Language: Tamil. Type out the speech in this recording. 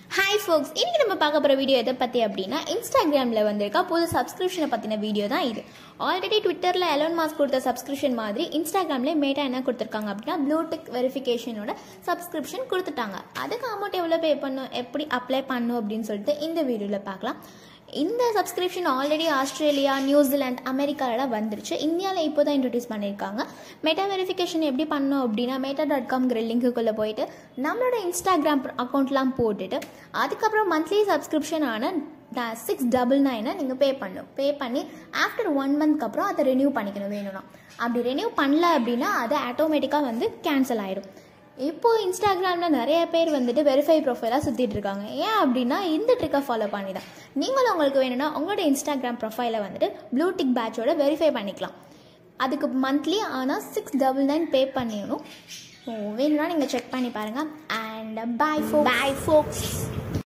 ஹாய் ஃபோக்ஸ் இன்னைக்கு நம்ம பார்க்க போகிற வீடியோ எதை பற்றி அப்படின்னா இன்ஸ்டாகிராமில் வந்திருக்கா புது சப்ஸ்கிரிப்ஷனை பற்றின வீடியோ தான் இது ஆல்ரெடி ட்விட்டரில் எலோன் மாஸ்க் கொடுத்த சப்ஸ்கிரிப்ஷன் மாதிரி இன்ஸ்டாகிராம்லேயே மேட்டா என்ன கொடுத்துருக்காங்க அப்படின்னா ப்ளூடிக் வெரிஃபிகேஷனோட சப்ஸ்கிரிப்ஷன் கொடுத்துட்டாங்க அதுக்கு அமௌண்ட் எவ்வளோ பே பண்ணும் எப்படி அப்ளை பண்ணும் அப்படின்னு சொல்லிட்டு இந்த வீடியோவில் பார்க்கலாம் இந்த சப்ஸ்கிரிப்ஷன் ஆல்ரெடி ஆஸ்திரேலியா நியூசிலாந்து அமெரிக்காவில் வந்துருச்சு இந்தியாவில் இப்போ தான் இன்ட்ரடியூஸ் பண்ணியிருக்காங்க மெட்டா வெரிஃபிகேஷன் எப்படி பண்ணோம் அப்படின்னா மெட்டா டாட் காம்ங்கிற லிங்க்குள்ளே போயிட்டு நம்மளோட இன்ஸ்டாகிராம் அக்கௌண்ட்லாம் போட்டுட்டு அதுக்கப்புறம் மந்த்லி சப்ஸ்கிரிப்ஷன் ஆன சிக்ஸ் டபுள் நைனை நீங்கள் பே பண்ணணும் பே பண்ணி ஆஃப்டர் ஒன் மந்த்க்கு அப்புறம் அதை ரெனியூ பண்ணிக்கணும் வேணும்னா அப்படி ரெனியூ பண்ணல அப்படின்னா அது ஆட்டோமேட்டிக்காக வந்து கேன்சல் ஆயிடும் இப்போது இன்ஸ்டாகிராமில் நிறைய பேர் வந்துட்டு வெரிஃபை ப்ரொஃபைலாக சுற்றிட்டு இருக்காங்க ஏன் அப்படின்னா இந்த ட்ரிக்கை ஃபாலோ பண்ணி தான் நீங்களும் உங்களுக்கு வேணும்னா உங்களோட இன்ஸ்டாகிராம் ப்ரொஃபைலை வந்துட்டு ப்ளூடிக் பேட்சோட வெரிஃபை பண்ணிக்கலாம் அதுக்கு மந்த்லி ஆனால் சிக்ஸ் டபுள் நைன் பே பண்ணிடணும் ஸோ வேணும்னா நீங்கள் செக் பண்ணி பாருங்கள் அண்ட் பாய் ஃபோ பாய் ஃபோக்ஸ்